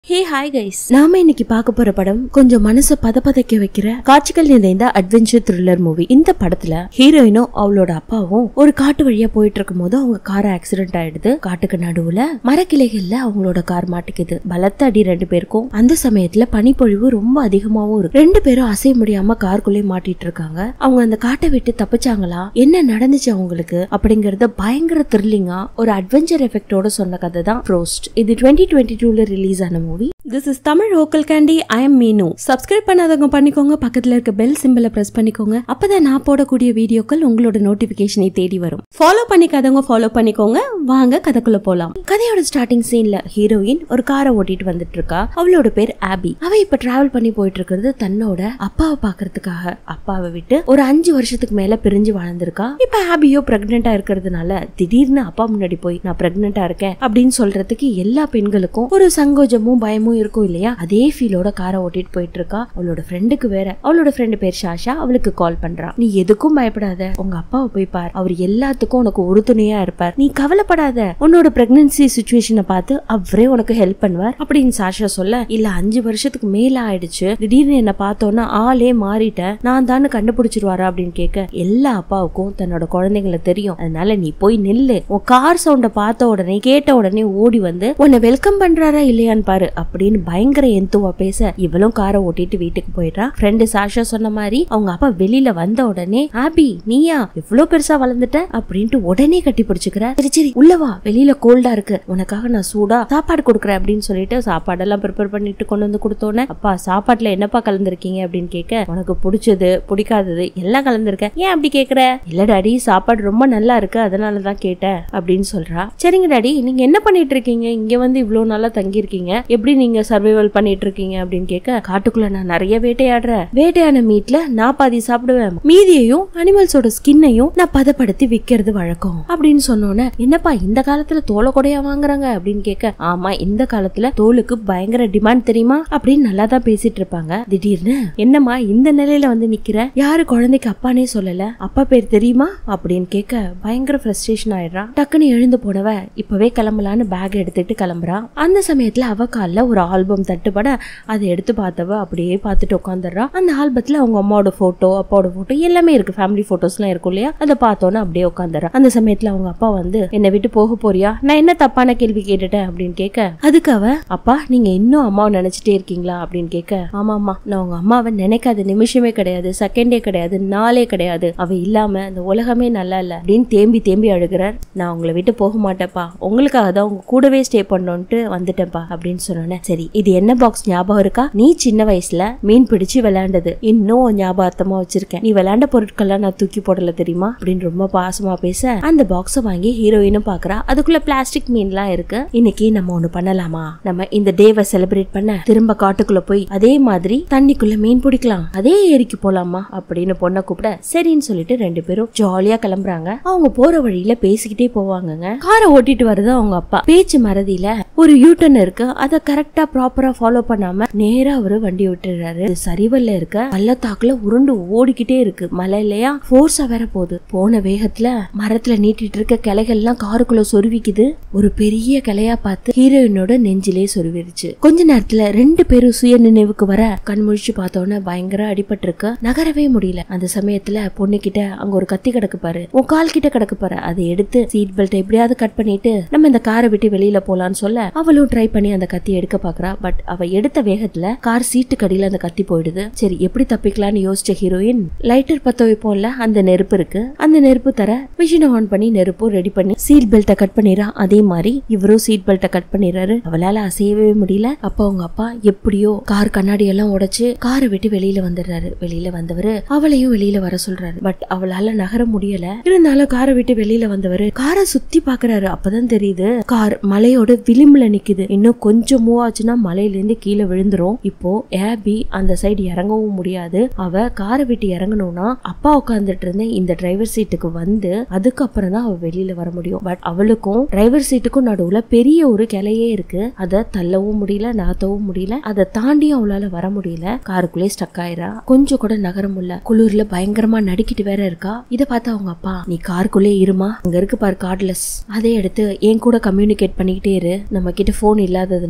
hey hi guys நாம இன்னைக்கு பார்க்க போற படம் கொஞ்சம் மனசை பதபதைக்க வைக்கிற காட்சிகள் நிறைந்த அட்வென்ச்சர் த்ரில்லர் மூவி இந்த படத்துல ஹீரோயினும் அவளோட அப்பாவும் ஒரு காட்டு வழியா போயிட்டு இருக்கும் போது அவங்க கார் ஆக்சிடென்ட் ஆயிடுது காட்டுக்கு நடுவுல மரக்கிளைகள்ல அவங்களோட கார் மாட்டிக்குது பலத்த அடி ரெண்டு பேருக்கும் அந்த சமயத்துல பனிப்பொழிவு ரொம்ப அதிகமாவும் இருக்கு ரெண்டு பேரும் அசைய முடியாம காருக்குள்ளே மாட்டிட்டு இருக்காங்க அவங்க அந்த காட்டை விட்டு தப்பிச்சாங்களா என்ன நடந்துச்சு அவங்களுக்கு அப்படிங்கறத பயங்கர த்ரில்லிங்கா ஒரு அட்வென்ச்சர் எஃபெக்டோட சொன்ன கதை தான் ப்ரோஸ்ட் இது டுவெண்ட்டி டுவெண்ட்டி டூல ரிலீஸ் ஆன movie this is Tamil local candy I am Meenu subscribe பண்ணாதவங்க பண்ணிக்கோங்க பக்கத்துல இருக்க பெல் சிம்பிளை பிரஸ் பண்ணிக்கோங்க அப்பதான் நான் போடக்கூடிய வீடியோக்கள் உங்களோட நோட்டிபிகேஷனை தேடி வரும் ஃபாலோ பண்ணிக்காதவங்க ஃபாலோ பண்ணிக்கோங்க வாங்க கதைக்குள்ள போலாம் கதையோட ஸ்டார்டிங் சீன்ல ஹீரோயின் ஒரு காரை ஓட்டிட்டு வந்துட்டு இருக்கா அவளோட பேர் ஆபி அவ இப்ப டிராவல் பண்ணி போயிட்டு இருக்கிறது தன்னோட அப்பாவை பாக்குறதுக்காக அப்பாவை விட்டு ஒரு அஞ்சு வருஷத்துக்கு மேல பிரிஞ்சு வாழ்ந்திருக்கா இப்ப ஆபியோ பிரெக்னெண்டா இருக்கிறதுனால திடீர்னு அப்பா முன்னாடி போய் நான் பிரெக்னெண்டா இருக்கேன் அப்படின்னு சொல்றதுக்கு எல்லா பெண்களுக்கும் ஒரு சங்கோஜமும் பயமும் இருக்கும் இல்லையா அதே ஃபீலோட காரை ஓட்டிட்டு போயிட்டு இருக்கா அவளோட ஃப்ரெண்டுக்கு வேற அவளோட ஃப்ரெண்டு பேர் ஷாஷா அவளுக்கு கால் பண்றா நீ எதுக்கும் பயப்படாத உங்க அப்பாவை போய் பார் அவர் எல்லாத்துக்கும் உனக்கு உறுதுணையா இருப்பார் நீ கவலைப்படாத உன்னோட பிரெக்னன்சி சுச்சுவேஷனை பார்த்து அவரே உனக்கு ஹெல்ப் பண்ணுவார் அப்படின்னு சாஷா சொல்ல இல்ல அஞ்சு வருஷத்துக்கு மேல ஆயிடுச்சு திடீர்னு என்ன பார்த்தோன்னா ஆளே மாறிட்டேன் நான் தானே கண்டுபிடிச்சிருவாரா அப்படின்னு கேட்க எல்லா அப்பாவுக்கும் தன்னோட குழந்தைங்களை தெரியும் அதனால நீ போய் நில்லு உன் கார் சவுண்ட பார்த்த உடனே கேட்ட உடனே ஓடி வந்து உன்னை வெல்கம் பண்றாரா இல்லையான்னு பாரு அப்படின்னு பயங்கர எந்துவா பேச இவளும் காரை ஓட்டிட்டு வீட்டுக்கு போயிடுறா ஃப்ரெண்டு சாஷா சொன்ன மாதிரி அவங்க அப்பா வெளியில வந்த உடனே ஆபி நீயா இவ்ளோ பெருசா வளர்ந்துட்ட அப்படின்ட்டு உடனே கட்டி பிடிச்சுக்கிற சரி சரி உள்ள வா வெளியில கோல்டா இருக்கு உனக்காக நான் சூடா சாப்பாடு கொடுக்குறேன் அப்படின்னு சொல்லிட்டு சாப்பாடெல்லாம் ப்ரிப்பேர் பண்ணிட்டு கொண்டு வந்து கொடுத்தோன்னே அப்பா சாப்பாட்டுல என்னப்பா கலந்துருக்கீங்க அப்படின்னு கேட்க உனக்கு பிடிச்சது பிடிக்காதது எல்லாம் கலந்துருக்கேன் ஏன் அப்படி கேக்குற இல்ல டாடி சாப்பாடு ரொம்ப நல்லா இருக்கு அதனால தான் கேட்டேன் அப்படின்னு சொல்றா சரிங்க டாடி நீங்க என்ன பண்ணிட்டு இருக்கீங்க இங்க வந்து இவ்ளோ நாளா தங்கி இருக்கீங்க எப்படி நீங்க சர்வைவல் பண்ணிட்டு இருக்கீங்க அப்படின்னு கேட்க காட்டுக்குள்ள நான் நிறைய வேட்டையாடுறேன் வேட்டையான மீட்ல நான் பாதி சாப்பிடுவேன் மீதியையும் அனிமல்ஸோட ஸ்கின்னையும் நான் பதப்படுத்தி விக்கிறது வழக்கம் அப்படின்னு சொன்னோன்னே என்னப்பா இந்த காலத்துல தோலை கொடையா வாங்குறாங்க அப்படின்னு கேட்க ஆமா இந்த காலத்துல தோலுக்கு பயங்கர டிமாண்ட் தெரியுமா அப்படின்னு நல்லா தான் பேசிட்டு இருப்பாங்க திடீர்னு என்னம்மா இந்த நிலையில வந்து நிக்கிற யாரு குழந்தைக்கு அப்பானே சொல்லல அப்பா பேர் தெரியுமா அப்படின்னு கேட்க பயங்கர ஃப்ரஸ்ட்ரேஷன் ஆயிடுறான் டக்குன்னு எழுந்து போனவ இப்பவே கிளம்பலான்னு பேக் எடுத்துட்டு கிளம்புறா அந்த சமயத்துல அவ கால்ல ஒரு ஆல்பம் தட்டுப்பட அதை எடுத்து பார்த்தவ அப்படியே பார்த்துட்டு உட்காந்துடுறா அந்த ஆல்பத்துல அவங்க அம்மாவோட போட்டோ அப்பாவோட போட்டோ எல்லாமே இருக்கு ஃபேமிலி போட்டோஸ் எல்லாம் இருக்கும் இல்லையா அதை பார்த்தோன்னே அப்படியே உட்காந்துறா அந்த சமயத்துல அவங்க அப்பா வந்து என்னை விட்டு போக போறியா நான் என்ன தப்பான கேள்வி கேட்டுட்டேன் அப்படின்னு கேட்க அதுக்கு அவ அப்பா நீங்க இன்னும் அம்மாவை நினைச்சிட்டே இருக்கீங்களா அப்படின்னு கேட்க ஆமா அம்மா நான் உங்க அம்மாவை நினைக்காத நிமிஷமே கிடையாது செகண்டே கிடையாது நாளே கிடையாது அவ இல்லாம இந்த உலகமே நல்லா இல்ல அப்படின்னு தேம்பி தேம்பி அழுகிறார் நான் உங்களை விட்டு போக மாட்டேப்பா உங்களுக்காக தான் உங்க கூடவே ஸ்டே பண்ணோன்ட்டு வந்துட்டேன்ப்பா அப்படின்னு சொன்னோன்னே சரி இது என்ன பாக்ஸ் ஞாபகம் இருக்கா நீ சின்ன வயசுல மீன் பிடிச்சு விளையாண்டது இன்னும் ஞாபகத்தமா வச்சிருக்கேன் நீ விளையாண்ட பொருட்கள்லாம் நான் தூக்கி போடல தெரியுமா அப்படின்னு ரொம்ப பாசமா பேச அந்த பாக்ஸ வாங்கி ஹீரோயினும் பாக்குறா அதுக்குள்ள பிளாஸ்டிக் மீன்லாம் இருக்கு இன்னைக்கு நம்ம ஒண்ணு பண்ணலாமா நம்ம இந்த டேவை செலிப்ரேட் பண்ண திரும்ப காட்டுக்குள்ள போய் அதே மாதிரி தண்ணிக்குள்ள மீன் பிடிக்கலாம் அதே ஏரிக்கு போலாமா அப்படின்னு பொண்ணை கூப்பிட சரின்னு சொல்லிட்டு ரெண்டு பேரும் ஜாலியா கிளம்புறாங்க அவங்க போற வழியில பேசிக்கிட்டே போவாங்கங்க காரை ஓட்டிட்டு வருது அவங்க அப்பா பேச்சு மறதியில ஒரு யூட்டன் இருக்கு அதை கரெக்டா ப்ராப்பரா ஃபாலோ பண்ணாம நேரா அவரு வண்டி விட்டுறாரு இது சரிவல்ல இருக்க பள்ளத்தாக்குல உருண்டு ஓடிக்கிட்டே இருக்கு மலை இல்லையா ஃபோர்ஸா வேற போகுது போன வேகத்துல மரத்துல நீட்டிட்டு இருக்க கிளைகள்லாம் காருக்குள்ள சொருவிக்குது ஒரு பெரிய கிளையா பார்த்து ஹீரோயினோட நெஞ்சிலே சொருவிருச்சு கொஞ்ச நேரத்துல ரெண்டு பேரும் சுய நினைவுக்கு வர கண் முழிச்சு பார்த்தோன்னே பயங்கர அடிபட்டிருக்கு நகரவே முடியல அந்த சமயத்துல பொண்ணு கிட்ட அங்க ஒரு கத்தி கிடக்கு பாரு உன் கால் கிட்ட கிடக்கு பாரு அதை எடுத்து சீட் பெல்ட் எப்படியாவது கட் பண்ணிட்டு நம்ம இந்த காரை விட்டு வெளியில போலான்னு சொல்ல அவளும் ட்ரை பண்ணி அந்த கத்தி எடுக்க பாக்குறா பட் அவ எடுத்த வேகத்துல கார் சீட்டு கடியில அந்த கத்தி போயிடுது சரி எப்படி தப்பிக்கலாம்னு யோசிச்ச ஹீரோயின் லைட்டர் பத்த வைப்போம்ல அந்த நெருப்பு இருக்கு அந்த நெருப்பு தர மிஷினை ஆன் பண்ணி நெருப்பும் ரெடி பண்ணி சீட் பெல்ட்டை கட் பண்ணிடுறா அதே மாதிரி இவரும் சீட் பெல்ட்டை கட் பண்ணிடுறாரு அவளால அசையவே முடியல அப்ப அவங்க அப்பா எப்படியோ கார் கண்ணாடி எல்லாம் உடைச்சு காரை விட்டு வெளியில வந்துடுறாரு வெளியில வந்தவரு அவளையும் வெளியில வர சொல்றாரு பட் அவளால நகர முடியல இருந்தாலும் காரை விட்டு வெளியில வந்தவரு காரை சுத்தி பாக்குறாரு அப்பதான் தெரியுது கார் மலையோட விளிம்புல நிக்குது இன்னும் கொஞ்சம் மூவ் ஆச்சுன்னா மலையில இருந்து கீழே விழுந்துரும் இப்போ ஏபி அந்த சைடு இறங்கவும் முடியாது அவ காரை விட்டு இறங்கணும்னா அப்பா உட்கார்ந்துட்டு இருந்த இந்த டிரைவர் சீட்டுக்கு வந்து அதுக்கப்புறம் தான் அவ வெளியில வர முடியும் பட் அவளுக்கும் டிரைவர் சீட்டுக்கும் நடுவுல பெரிய ஒரு கிளையே இருக்கு அதை தள்ளவும் முடியல நகர்த்தவும் முடியல அதை தாண்டியும் அவளால வர முடியல காருக்குள்ளே ஸ்டக் ஆயிரா கொஞ்சம் கூட நகர முடியல குளிர்ல பயங்கரமா நடுக்கிட்டு வேற இருக்கா இத பார்த்து அவங்க அப்பா நீ காருக்குள்ளே இருமா அங்க இருக்கு பாரு கார்ட்லெஸ் அதை எடுத்து என் கூட கம்யூனிகேட் பண்ணிக்கிட்டே இரு நம்ம கிட்ட போன் இல்லாததுனால நம்ம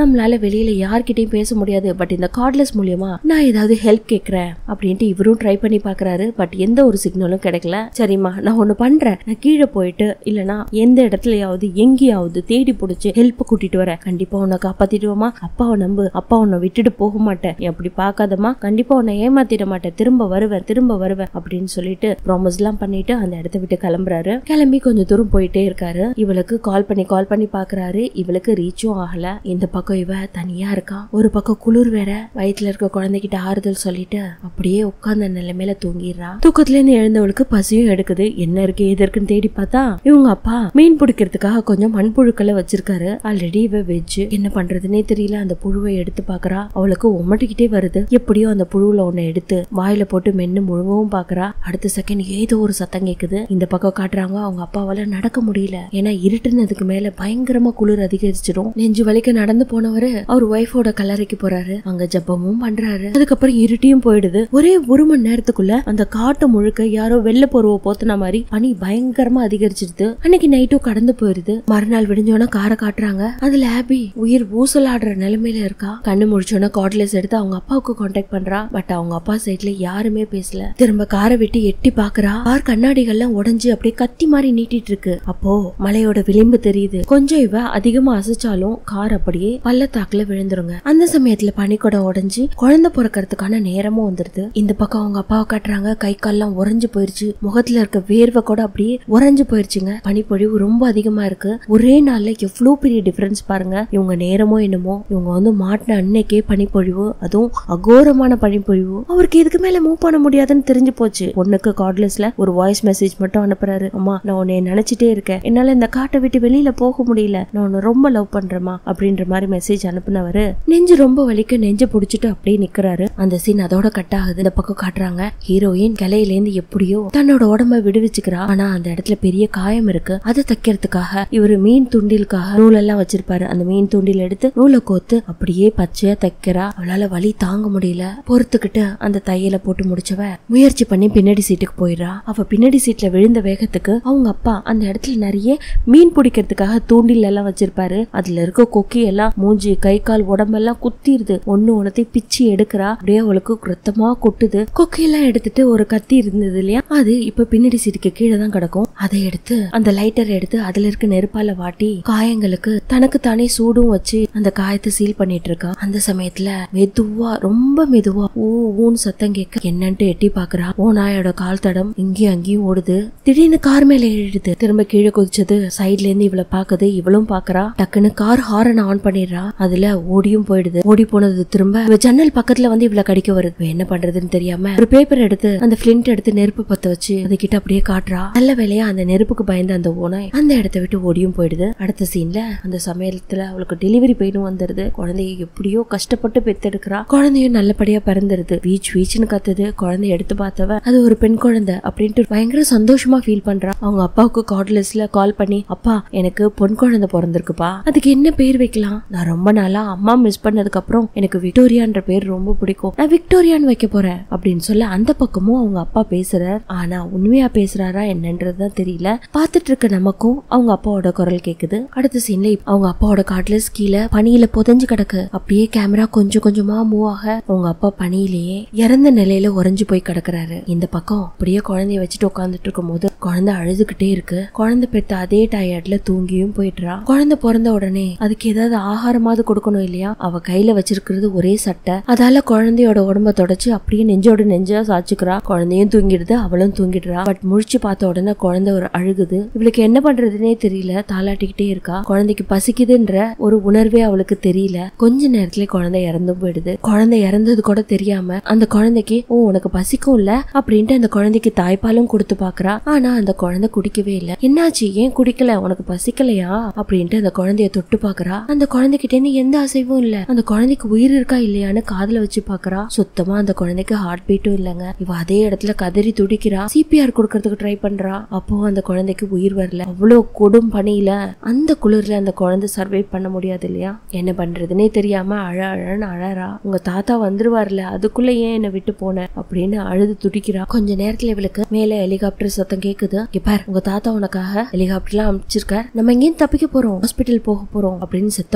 நம்மளால வெளியில யார்கிட்டயும் பேச முடியாது பட் இந்த கார்ட்லெஸ் மூலியமா நான் ஏதாவது ஹெல்ப் கேக்குறேன் அப்படின்ட்டு இவரும் ட்ரை பண்ணி பாக்குறாரு பட் எந்த ஒரு சிக்னலும் கிடைக்கல சரிம்மா நான் ஒண்ணு பண்றேன் நான் கீழே போயிட்டு இல்லனா எந்த இடத்துலயாவது எங்கேயாவது தேடி பிடிச்சி ஹெல்ப் கூட்டிட்டு வரேன் கண்டிப்பா உன்னை காப்பாத்திடுவோமா அப்பாவை நம்பு அப்பா உன்னை விட்டுட்டு போக மாட்டேன் நீ அப்படி பார்க்காதம்மா கண்டிப்பா உன்னை ஏமாத்திட மாட்டேன் திரும்ப வருவேன் திரும்ப வருவேன் அப்படின்னு சொல்லிட்டு ப்ராமிஸ் எல்லாம் பண்ணிட்டு அந்த இடத்த விட்டு கிளம்புறாரு கிளம்பி கொஞ்சம் தூரம் போயிட்டே இருக்காரு இவளுக்கு கால் பண்ணி கால் பண்ணி பாக்குறாரு இவளுக்கு ரீச்சும் ஆகல இந்த பக்கம் இவ தனியா இருக்கா ஒரு பக்கம் குளிர் வேற வயித்துல இருக்க குழந்தைகிட்ட ஆறுதல் சொல்லிட்டு அப்படியே உட்கார்ந்த நிலைமையில தூங்கிடுறா தூக்கத்துல இருந்து எழுந்தவளுக்கு பசியும் எடுக்குது என்ன இருக்கு எது இருக்குன்னு தேடி பார்த்தா இவங்க அப்பா மீன் பிடிக்கிறதுக்காக கொஞ்சம் மண்புழுக்களை வச்சிருக்காரு ஆல்ரெடி இவ வெஜ் என்ன பண்றதுன்னே தெரியல அந்த புழுவை எடுத்து பாக்குறா அவளுக்கு உமட்டிக்கிட்டே வருது எப்படியோ அந்த புழுவுல ஒண்ணு எடுத்து வாயில போட்டு மென்னு முழுங்கவும் பாக்குறா அடுத்த செகண்ட் ஏதோ ஒரு சத்தம் கேக்குது இந்த பக்கம் காட்டுறாங்க அவங்க அப்பாவால நடக்க முடியல ஏன்னா இருட்டுனதுக்கு மேல பயங்கரமா குளிர் அதிகரிச்சிடும் நெஞ்சு வலிக்க நடந்து போனவரு அவர் ஒய்ஃபோட கல்லறைக்கு போறாரு அங்க ஜப்பமும் பண்றாரு அதுக்கப்புறம் இருட்டியும் போயிடுது ஒரே ஒரு மணி நேரத்துக்குள்ள அந்த காட்டு முழுக்க யாரோ வெள்ள போர்வ போத்துன மாதிரி பனி பயங்கரமா அதிகரிச்சிருது அன்னைக்கு நைட்டும் கடந்து போயிருது மறுநாள் விடிஞ்சோன்னா காரை காட்டுறாங்க அதுல ஆபி உயிர் ஊசலாடுற நிலைமையில இருக்கா கண்ணு முடிச்சோன்னா கார்ட்லெஸ் எடுத்து அவங்க அப்பாவுக்கு கான்டாக்ட் பண்றா பட் அவங்க அப்பா சைட்ல யாருமே பேசல திரும்ப காரை விட்டு எட்டி பாக்குறா கார் கண்ணாடிகள்லாம் உடைஞ்சு அப்படியே கத்தி மாதிரி நீட்டிட்டு இருக்கு அப்போ மலையோட விளிம்பு தெரியுது கொஞ்சம் இவ அதிகமா அசைச்சாலும் கார் அப்படியே பள்ளத்தாக்குல விழுந்துருங்க அந்த சமயத்துல பனிக்கூடம் உடைஞ்சு குழந்தை பிறக்கறதுக்கான நேரமும் வந்துருது இந்த பக்கம் அவங்க அப்பாவை காட்டுறாங்க கை கால்லாம் உறைஞ்சு போயிருச்சு முகத்துல இருக்க வேர்வை கூட அப்படியே உறைஞ்சு போயிருச்சுங்க பனிப்பொழிவு ரொம்ப அதிகமா இருக்கு ஒரே நாள்ல எவ்வளவு பெரிய டிஃபரன்ஸ் பாருங்க இவங்க நேரமோ என்னமோ இவங்க வந்து மாட்டின அன்னைக்கே பனிப்பொழிவு அதுவும் அகோரமான பனிப்பொழிவு அவருக்கு இதுக்கு மேல மூவ் பண்ண முடியாதுன்னு தெரிஞ்சு போச்சு பொண்ணுக்கு கார்ட்லெஸ்ல ஒரு வாய்ஸ் மெசேஜ் மட்டும் அனுப்புறாரு அம்மா நான் உன்னை நினைச்சிட்டே இருக்கேன் என்னால இந்த காட்டை விட்டு வெளியில போக முடியல நான் உன்னை ரொம்ப லவ் பண்றேமா அப்படின்ற மாதிரி மெசேஜ் அனுப்புனவரு நெஞ்சு ரொம்ப வலிக்க நெஞ்ச புடிச்சிட்டு அப்படியே நிக்கிறாரு அந்த சீன் அதோட கட் ஆகுது இந்த பக்கம் காட்டுறாங்க ஹீரோயின் கிளையில இருந்து எப்படியோ தன்னோட உடம்ப விடுவிச்சுக்கிறா ஆனா அந்த இடத்துல பெரிய காயம் இருக்கு அதை தைக்கிறதுக்காக இவரு மீன் துண்டிலுக்காக நூலெல்லாம் வச்சிருப்பாரு அந்த மீன் துண்டில் எடுத்து நூலை கோத்து அப்படியே பச்சையா தைக்கிறா அவளால வலி தாங்க முடியல பொறுத்துக்கிட்டு அந்த தையல போட்டு முடிச்சவ முயற்சி பண்ணி பின்னாடி சீட்டுக்கு போயிடுறா அவ பின்னாடி சீட்ல விழுந்த வேகத்துக்கு அவங்க அப்பா அந்த இடத்துல நிறைய மீன் பிடிக்கிறதுக்காக தூண்டில் எல்லாம் வச்சிருப்பாரு அதுல இருக்க கொக்கி எல்லாம் மூஞ்சி கை கால் உடம்பெல்லாம் குத்திருது ஒண்ணு ஒன்னத்தை பிச்சு எடுக்கிறா அப்படியே அவளுக்கு ரத்தமா கொட்டுது கொக்கையெல்லாம் எடுத்துட்டு ஒரு கத்தி இருந்தது இல்லையா அது இப்ப பின்னாடி சீட்டுக்கு கீழே தான் கிடக்கும் அதை எடுத்து அந்த லைட்டர் எடுத்து அதுல இருக்க நெருப்பால வாட்டி காயங்களுக்கு தனக்கு தானே சூடும் வச்சு அந்த காயத்தை சீல் பண்ணிட்டு இருக்கா அந்த சமயத்துல மெதுவா ரொம்ப மெதுவா ஊ ஊன்னு சத்தம் கேட்க என்னன்ட்டு எட்டி பாக்குறா ஓ நாயோட கால் தடம் இங்கேயும் அங்கேயும் ஓடுது திடீர்னு கார் மேல ஏறிடுது திரும்ப கீழே குதிச்சது சைட்ல இருந்து இவளை பாக்குது இவளும் பாக்குறா டக்குன்னு கார் ஹாரன் ஆன் பண்ணிடுறா அதுல ஓடியும் போயிடுது ஓடி போனது திரும்ப இவ ஜன்னல் பக்கத்துல வந்து இவளை கடிக்க வருது இவ என்ன பண்றதுன்னு தெரியாம ஒரு பேப்பர் எடுத்து அந்த பிளிண்ட் எடுத்து நெருப்பு பத்த வச்சு அதுகிட்ட அப்படியே காட்டுறா நல்ல வேலையா அந்த நெருப்புக்கு பயந்த அந்த ஓனாய் அந்த இடத்த விட்டு ஓடியும் போயிடுது அடுத்த சீன்ல அந்த சமயத்துல அவளுக்கு டெலிவரி பெயினும் வந்துருது குழந்தைய எப்படியோ கஷ்டப்பட்டு பெத்தெடுக்கிறா குழந்தையும் நல்லபடியா பிறந்துருது வீச் வீச்சுன்னு கத்துது குழந்தைய எடுத்து பார்த்தவ அது ஒரு பெண் குழந்தை அப்படின்ட்டு பயங்கர சந்தோஷமா ஃபீல் பண்றா அவங்க அப்பாவுக்கு கார்ட்லெஸ்ல கால் பண்ணி அப்பா எனக்கு பொன் குழந்தை பிறந்திருக்குப்பா அதுக்கு என்ன பேர் வைக்கலாம் நான் ரொம்ப நாளா அம்மா மிஸ் பண்ணதுக்கு அப்புறம் எனக்கு விக்டோரியான்ற பேர் ரொம்ப பிடிக்கும் நான் விக்டோரியான்னு வைக்க போறேன் அப்படின்னு சொல்ல அந்த பக்கமும் அவங்க அப்பா பேசுறார் ஆனா உண்மையா பேசுறாரா என்னன்றதுதான் தெரியல பார்த்துட்டு இருக்க நமக்கும் அவங்க அப்பாவோட குரல் கேக்குது அடுத்த சீன்ல அவங்க அப்பாவோட கார்ட்லெஸ் கீழே பனியில புதைஞ்சு கிடக்கு அப்படியே கேமரா கொஞ்சம் கொஞ்சமா மூவ் ஆக அவங்க அப்பா பனியிலேயே இறந்த நிலையில உறைஞ்சு போய் கிடக்குறாரு இந்த பக்கம் அப்படியே குழந்தைய வச்சுட்டு உட்காந்துட்டு இருக்கும் போது குழந்தை அழுதுகிட்டே இருக்கு குழந்தை பெத்த அதே டயர்ட்ல தூங்கியும் போயிடுறா குழந்தை பிறந்த உடனே அதுக்கு ஏதாவது ஆகாரமாவது கொடுக்கணும் இல்லையா அவ கையில வச்சிருக்கிறது ஒரே சட்டை அதால குழந்தையோட உடம்ப தொடச்சு அப்படியே நெஞ்சோட நெஞ்சா சாச்சுக்கிறா குழந்தையும் தூங்கிடுது அவளும் தூங்கிடுறா பட் முழிச்சு பார்த்த உடனே குழந்தை ஒரு அழுகுது இவளுக்கு என்ன பண்றதுனே தெரியல தாளாட்டிக்கிட்டே இருக்கா குழந்தைக்கு பசிக்குதுன்ற ஒரு உணர்வே அவளுக்கு தெரியல கொஞ்ச நேரத்துல குழந்தை இறந்தும் போயிடுது குழந்தை இறந்தது கூட தெரியாம அந்த குழந்தைக்கு ஓ உனக்கு பசிக்கும் இல்ல அப்படின்ட்டு அந்த குழந்தைக்கு தாய்ப்பாலும் கொடுத்து பாக்குறா ஆனா அந்த குழந்தை குடிக்கவே இல்ல என்னாச்சு ஏன் குடிக்கல உனக்கு பசிக்கலையா அப்படின்ட்டு அந்த குழந்தைய தொட்டு பாக்குறா அந்த குழந்தைகிட்ட இருந்து எந்த அசைவும் இல்ல அந்த குழந்தைக்கு உயிர் இருக்கா இல்லையான்னு காதுல வச்சு பாக்குறா சுத்தமா அந்த குழந்தைக்கு ஹார்ட் பீட்டும் இல்லங்க இவ அதே இடத்துல கதறி துடிக்கிறா சிபிஆர் கொடுக்கறதுக்கு ட்ரை பண்றா அப்போ அந்த குழந்தைக்கு உயிர் வரல அவ்வளவு கொடும் பனியில அந்த குளிர்ல அந்த குழந்தை சர்வை பண்ண முடியாது இல்லையா என்ன பண்றதுனே தெரியாம அழ அழன்னு அழறா உங்க தாத்தா வந்துருவார்ல அதுக்குள்ள ஏன் என்ன விட்டு போன அப்படின்னு அழுது துடிக்கிறா கொஞ்ச நேரத்துல இவளுக்கு மேல ஹெலிகாப்டர் சத்தம் கேக்குது இங்க பார் உங்க தாத்தா உனக்காக ஹெலிகாப்டர்லாம் அனுப்பிச்சிருக்கார் நம்ம எங்கேயும் தப்பிக்க போறோம் ஹாஸ்பிட்டல் போக போறோம் அப்படின்னு செத்த குழந்தைகிட்ட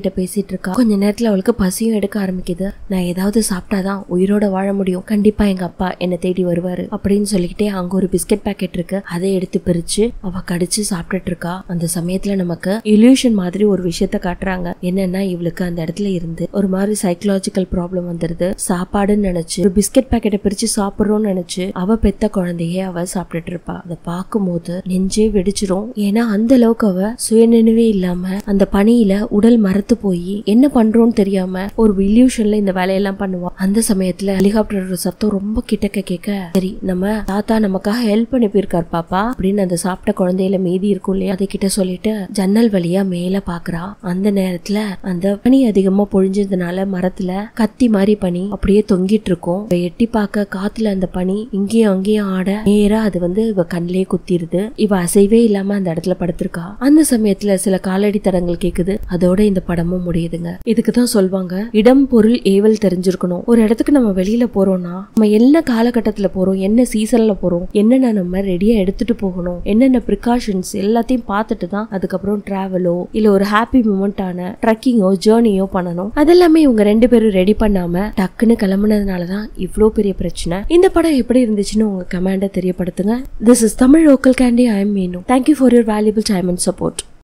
கிட்ட பேசிட்டு இருக்கா கொஞ்ச நேரத்துல அவளுக்கு பசியும் எடுக்க ஆரம்பிக்குது நான் ஏதாவது சாப்பிட்டாதான் உயிரோட வாழ முடியும் கண்டிப்பா எங்க அப்பா என்ன தேடி வருவாரு அப்படின்னு சொல்லிக்கிட்டே அங்க ஒரு பிஸ்கட் பாக்கெட் இருக்கு அதை எடுத்து பிரிச்சு அவ கடிச்சு சாப்பிட்டுட்டு இருக்கா அந்த சமயத்துல நமக்கு இல்யூஷன் மாதிரி ஒரு விஷயத்த காட்டுறாங்க என்னன்னா இவளுக்கு அந்த இடத்துல இருந்து ஒரு மாதிரி சைக்கலாஜிக்கல் ப்ராப்ளம் வந்துருது சாப்பாடுன்னு நினைச்சு ஒரு பிஸ்கட் பாக்கெட்டை பிரிச்சு சாப்பிடுறோம்னு நினைச்சு அவ பெத்த குழந்தையே அவ சாப்பிட்டுட்டு இருப்பா அதை பார்க்கும்போது நெஞ்சே வெடிச்சிரும் ஏன்னா அந்த அளவுக்கு அவ சுயநினைவே இல்லாம அந்த பனியில உடல் மரத்து போய் என்ன பண்றோம்னு தெரியாம ஒரு இல்யூஷன்ல இந்த வேலையெல்லாம் பண்ணுவா அந்த சமயத்துல ஹெலிகாப்டரோட சத்தம் ரொம்ப கிட்டக்க கேட்க சரி நம்ம தாத்தா நமக்காக ஹெல்ப் பண்ணி போயிருக்கார் பாப்பா அப்படின்னு அந்த சாப்பிட்ட குழந்தையில மீதி இருக்கும் இல்லையா அதை கிட்ட சொல்லிட்டு ஜன்னல் வழியா மேல பாக்குறா அந்த நேரத்துல அந்த பனி அதிகமா பொழிஞ்சதுனால மரத்துல கத்தி மாதிரி பனி அப்படியே தொங்கிட்டு இருக்கும் இவ எட்டி பார்க்க காத்துல அந்த பனி இங்கேயும் அங்கேயும் ஆட நேரா அது வந்து இவ கண்ணிலே குத்திருது இவ அசைவே இல்லாம அந்த இடத்துல படுத்திருக்கா அந்த சமயத்துல சில காலடி தடங்கள் கேக்குது அதோட இந்த படமும் முடியுதுங்க இதுக்கு தான் சொல்வாங்க இடம் பொருள் ஏவல் தெரிஞ்சிருக்கணும் ஒரு இடத்துக்கு நம்ம வெளியில போறோம்னா நம்ம என்ன காலகட்டத்துல போறோம் என்ன சீசன்ல போறோம் என்னென்ன நம்ம ரெடியா எடுத்துட்டு போகணும் என்னென்ன ப்ரிகாஷன்ஸ் எல்லாத்தையும் பார்த்துட்டு தான் அதுக்கப்புறம் டிராவலோ இல்ல ஒரு ஹாப்பி மூமெண்டான ட்ரக்கிங்கோ ஜேர்னியோ பண்ணணும் அதெல்லாமே இவங்க ரெண்டு பேரும் ரெடி பண்ணாம டக்குன்னு கிளம்புனதுனால தான் இவ்வளோ பெரிய பிரச்சனை இந்த படம் எப்படி இருந்துச்சுன்னு உங்க கமெண்ட தெரியப்படுத்துங்க this is Tamil local candy I am Meenu thank you for your valuable time and support